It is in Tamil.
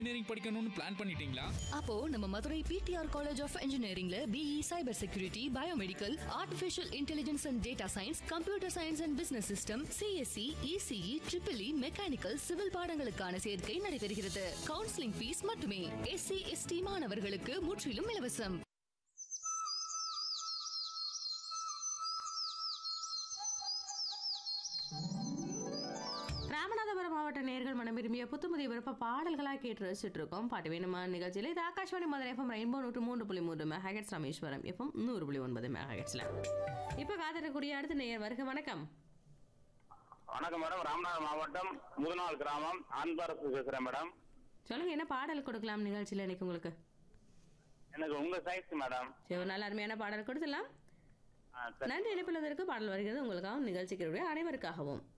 இன்ஜினியரிங் படிக்கணும்னு பிளான் பண்ணிட்டீங்களா அப்போ நம்ம மதுரை பிடிஆர் காலேஜ் ஆஃப் இன்ஜினியரிங்ல BE cyber security biomedical artificial intelligence and data science computer science and business system CSC ECE triple E mechanical civil பாடங்களுக்கான சேர்க்கை நடைபெறுகிறது கவுன்சிலிங் ஃபீஸ் மட்டுமே எஸ்சி எஸ்டி மாணவர்களுக்கு முற்றிலும் இலவசம் ராமநாதபுரம் மாவட்ட நேர்கள் மனம் விரும்பிய புத்துமுதிய விருப்ப பாடல்களாக கேட்டு ரசிச்சுட்டு இருக்கோம் பாட்டு வேணுமா நிகழ்ச்சியில் இது ஆகாஷ்வாணி மதுரை எஃப்எம் ரெயின்போ நூற்று மூன்று புள்ளி மூன்று மெகாஹெட்ஸ் ராமேஸ்வரம் எஃப்எம் நூறு புள்ளி ஒன்பது மெகாஹெட்ஸ்ல இப்போ காத்திருக்கக்கூடிய அடுத்த நேயர் வருக வணக்கம் வணக்கம் மேடம் ராமநாதபுரம் மாவட்டம் முதுநாள் கிராமம் அன்பரசு பேசுறேன் மேடம் சொல்லுங்க என்ன பாடல் கொடுக்கலாம் நிகழ்ச்சியில் இன்னைக்கு உங்களுக்கு எனக்கு உங்க சைஸ் மேடம் சரி ஒரு நல்ல அருமையான பாடல் கொடுத்துடலாம் ஆ, சரி. நன்றி இணைப்பில் பாடல் வருகிறது உங்களுக்காகவும் நிகழ்ச்சிக்கு அனைவருக்காகவும்